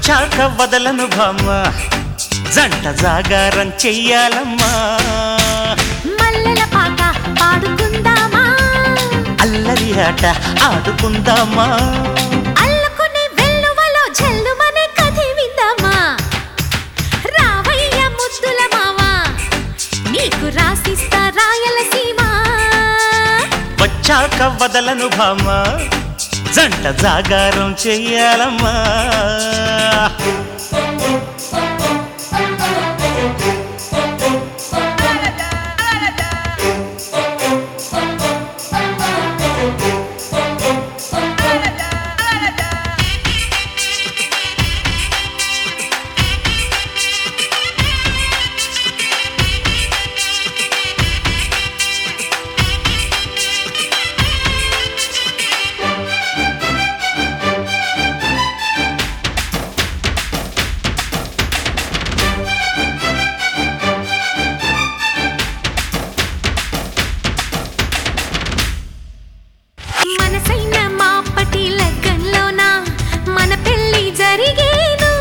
వచ్చాక వదలను భామ జంట జాగారం చెయ్యాలమ్మా మల్లెల పాట పాడుకుందామా అల్లరి ఆట ఆడుకుందామా అల్లుకునే వెల్లువలో జల్లుమనే కథ విందామా రావయ్య ముద్దుల మావా నీకు రాసిస్తా రాయలసీమ వచ్చాక వదలను భామ జంట జాగారం చెయ్యాలమ్మా మనసైన మాపటి లగ్గంలోన మన పెళ్లి జరిగేను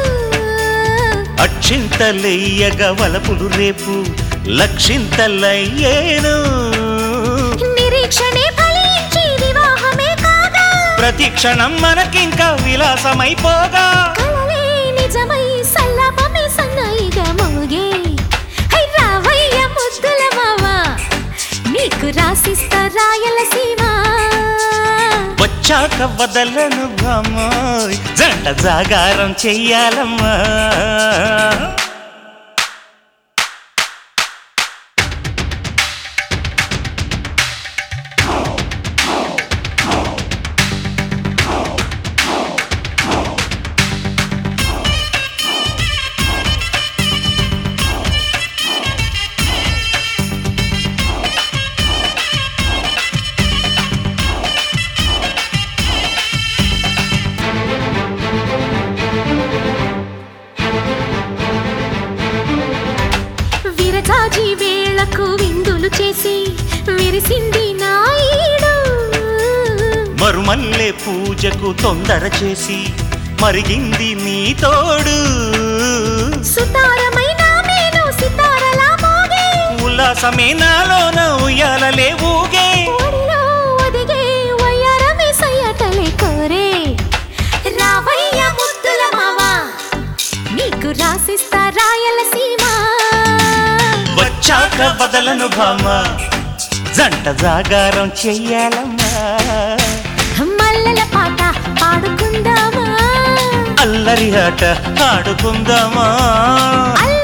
అక్షింతలెయ్యగ వలపులు రేపు లక్షింతలయ్యేను నిరీక్షణే ఫలించి వివాహమే కాగా ప్రతి క్షణం మనకింకా విలాసమైపోగా కలలే నిజమై సల్లాపమే సన్నాయిగా మోగే హై రావయ్య ముద్దుల మావా నీకు రాసిస్తా రాయలసీమ వచ్చాక వదలను భామోయ్ జంట జాగారం చెయ్యాలమ్మా విరజాజి వేళకు విందులు చేసి విరిసింది నాయుడు మరుమల్లె పూజకు తొందర చేసి మరిగింది నీ తోడు సుతారమైన మేను సితారలా మోగే ఉల్లాసమే నాలోన ఉయ్యాలలే ఊగే ఒడిలో ఒదిగే వయ్యారమే సయ్యటలే కోరే రావయ్య ముద్దుల మావా నీకు రాసిస్తా రాయలసీమ వచ్చాక వదలను భామ జంట జాగారం చెయ్యాలమ్మా మల్లెల పాట పాడుకుందామా అల్లరి ఆట ఆడుకుందామా అల్ల